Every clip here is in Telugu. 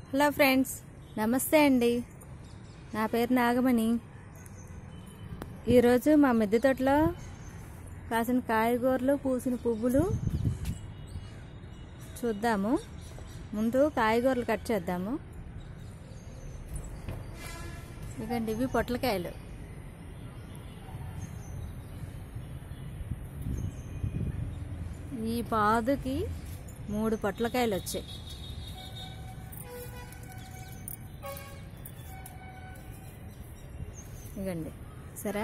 హలో ఫ్రెండ్స్ నమస్తే అండి నా పేరు నాగమణి ఈరోజు మా మిద్దె తోటలో కాసిన కాయగూరలు పూసిన పువ్వులు చూద్దాము ముందు కాయగూరలు కట్ చేద్దాము ఇదండి ఇవి పొట్లకాయలు ఈ పాదుకి మూడు పొట్లకాయలు వచ్చాయి ఇగండి సరే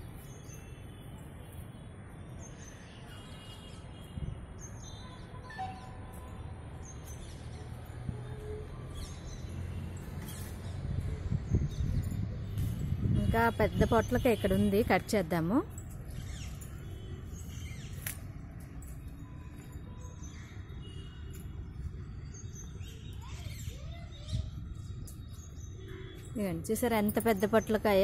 ఇంకా పెద్ద పొట్లకి ఇక్కడ ఉంది కట్ చేద్దాము ఇదండి చూసారా ఎంత పెద్ద పొట్లకాయ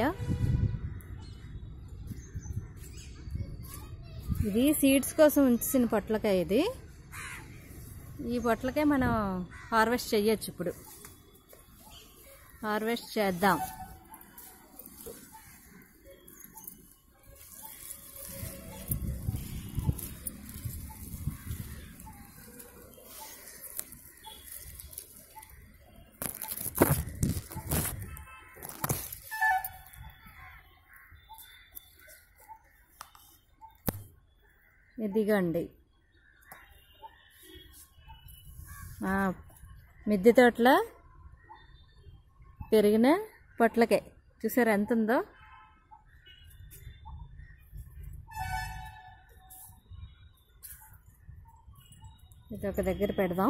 ఇది సీడ్స్ కోసం ఉంచిన పొట్లకాయ ఇది ఈ పొట్లకాయ మనం హార్వెస్ట్ చేయొచ్చు ఇప్పుడు హార్వెస్ట్ చేద్దాం ఇదిగోండి ఆ, మిద్దె తోటలో పెరిగిన పొట్లకాయ చూసారా ఎంత ఉందో ఇది ఒక దగ్గర పెడదాం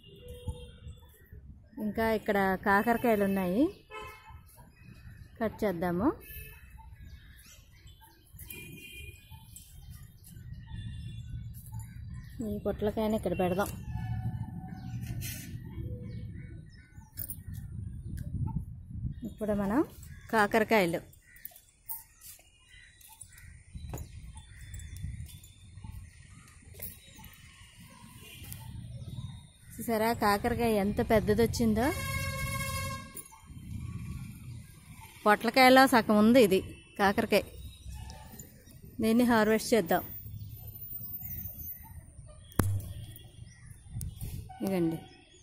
ఇంకా ఇక్కడ కాకరకాయలు ఉన్నాయి కట్ చేద్దాము ఈ పొట్లకాయని ఇక్కడ పెడదాం ఇప్పుడు మనం కాకరకాయలు చూసారా కాకరకాయ ఎంత పెద్దది వచ్చిందో పొట్లకాయలో సగం ఉంది ఇది కాకరకాయ దీన్ని హార్వెస్ట్ చేద్దాం ఇదండి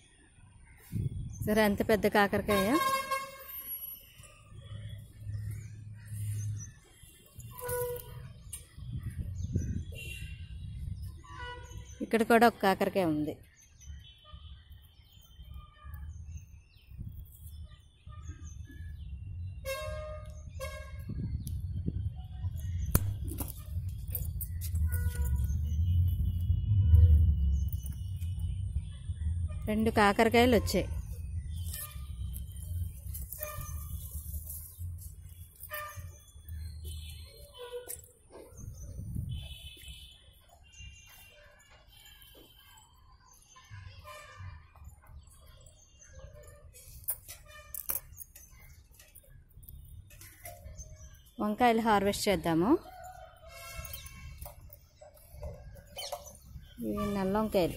సరే ఎంత పెద్ద కాకరకాయ ఇక్కడ కూడా ఒక కాకరకాయ ఉంది రెండు కాకరకాయలు వచ్చాయి వంకాయలు హార్వెస్ట్ చేద్దాము ఇవి నల్ల వంకాయలు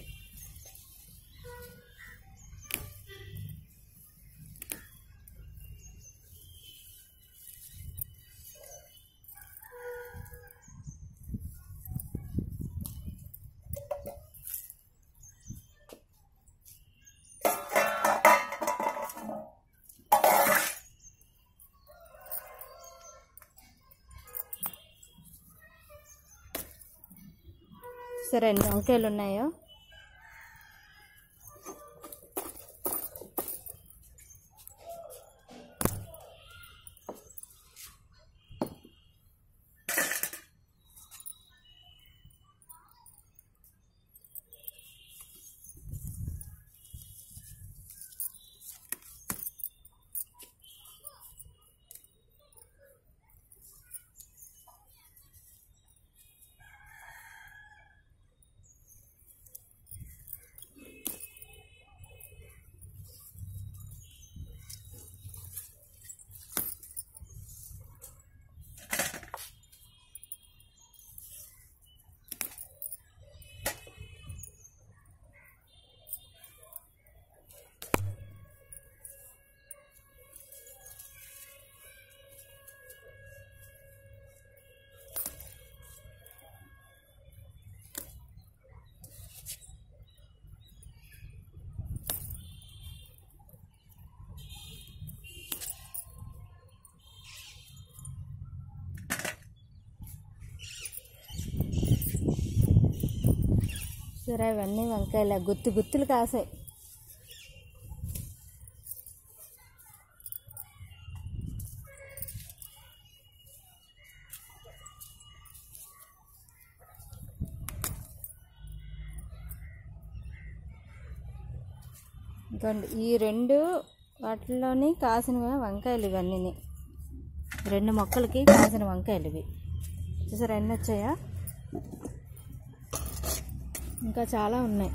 సరే ఎన్ని వంకాయలు ఉన్నాయో సరే ఇవన్నీ వంకాయలు గుత్తు గుత్తులు కాసాయి ఇంకోండి ఈ రెండు వాటిలోని కాసిన వంకాయలు ఇవన్నీ రెండు మొక్కలకి కాసిన వంకాయలు ఇవి చూసారా ఎన్ని వచ్చాయా ఇంకా చాలా ఉన్నాయి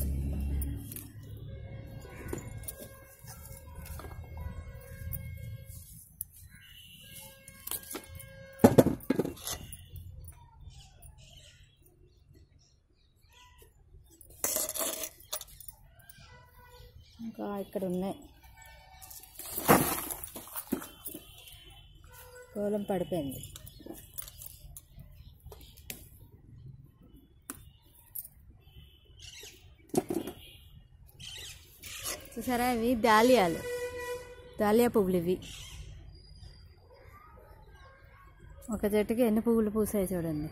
ఇంకా ఇక్కడ ఉన్నాయి కోలం పడిపోయింది చూసారా ఇవి దాలియాలు దాలియా పువ్వులు ఇవి ఒక చెట్టుకి ఎన్ని పువ్వులు పూసాయి చూడండి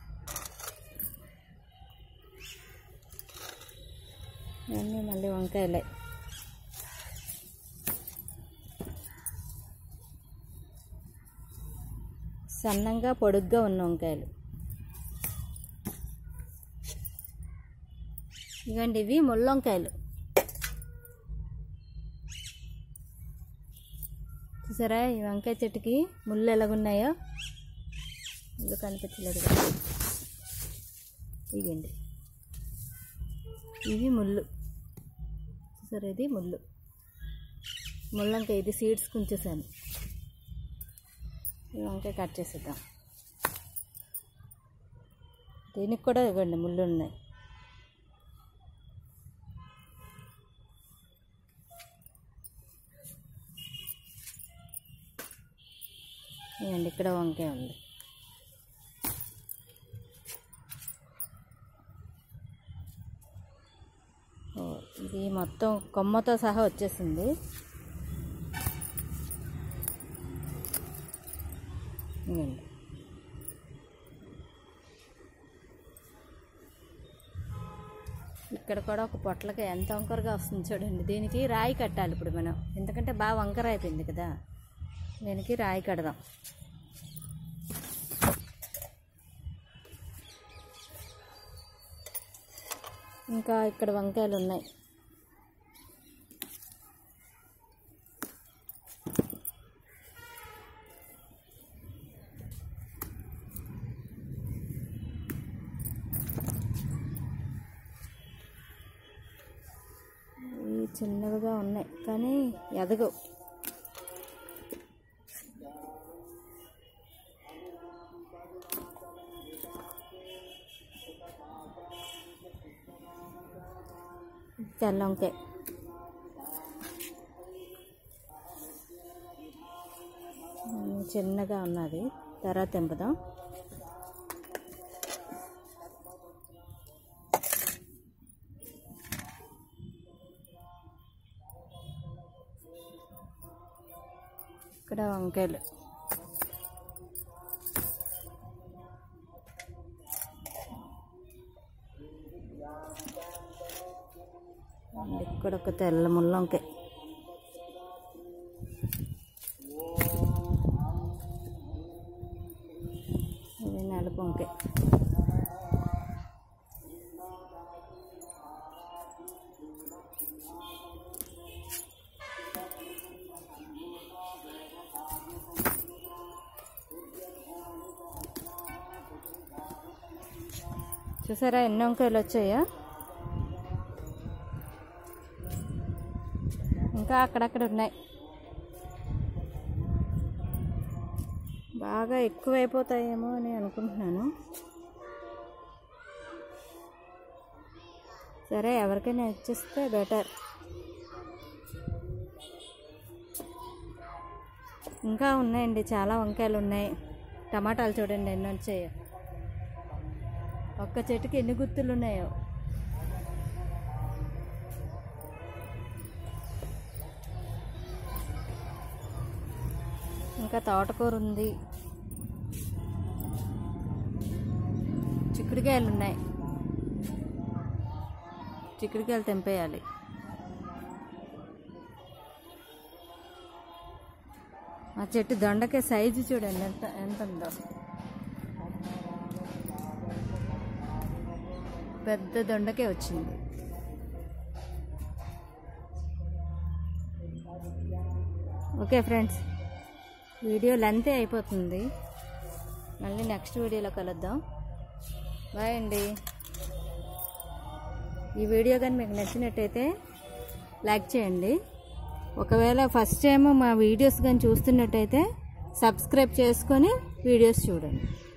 ఇవన్నీ మళ్ళీ వంకాయలే సన్నంగా పొడుగ్గా ఉన్న వంకాయలు ఇవ్వండి ఇవి ముళ్ళొంకాయలు చూసారా ఈ వంకాయ చెట్టుకి ముళ్ళు ఎలాగున్నాయో ముళ్ళు కనిపించలేదు కదా ఇవ్వండి ఇవి ముళ్ళు చూసారా ఇది ముళ్ళు ముళ్ళంకాయ ఇది సీడ్స్ కుంచేసాను ఈ వంకాయ కట్ చేసేద్దాం దీనికి కూడా ఇవ్వండి ముళ్ళు ఉన్నాయి ఇవ్వండి ఇక్కడ వంకాయ ఉంది ఓ ఇది మొత్తం కొమ్మతో సహా వచ్చేసింది ఇవ్వండి ఇక్కడ కూడా ఒక పొట్లకి ఎంత వంకరగా వస్తుంది చూడండి దీనికి రాయి కట్టాలి ఇప్పుడు మనం ఎందుకంటే బాగా వంకర అయిపోయింది కదా దీనికి రాయి కడదాం ఇంకా ఇక్కడ వంకాయలు ఉన్నాయి ఇవి చిన్నవిగా ఉన్నాయి కానీ ఎదగవు తెల్ల వంకాయ ఉమ్, చిన్నగా ఉన్నది తర్వాత తెంపుదాం ఇక్కడ వంకాయలు ఇక్కడ ఒక తెల్ల ముల్లంకాయ ఇది నలుపు వంకాయ చూసారా ఎన్ని వంకాయలు వచ్చాయా ఇంకా అక్కడక్కడ ఉన్నాయి బాగా ఎక్కువైపోతాయేమో అని అనుకుంటున్నాను సరే ఎవరికైనా ఇచ్చేస్తే బెటర్ ఇంకా ఉన్నాయండి చాలా వంకాయలు ఉన్నాయి టమాటాలు చూడండి ఎన్ని వచ్చాయో ఒక్క చెట్టుకి ఎన్ని గుత్తులు ఉన్నాయో ఇంకా తోటకూర ఉంది చిక్కుడుకాయలు ఉన్నాయి చిక్కుడుకాయలు తెంపేయాలి ఆ చెట్టు దొండకాయ సైజు చూడండి ఎంత ఎంత ఉందో పెద్ద దొండకాయ వచ్చింది ఓకే ఫ్రెండ్స్ వీడియో లెంతే అయిపోతుంది మళ్ళీ నెక్స్ట్ వీడియోలో కలుద్దాం బాయ్ అండి ఈ వీడియో కానీ మీకు నచ్చినట్టయితే లైక్ చేయండి ఒకవేళ ఫస్ట్ టైం మా వీడియోస్ కానీ చూస్తున్నట్టయితే సబ్స్క్రైబ్ చేసుకొని వీడియోస్ చూడండి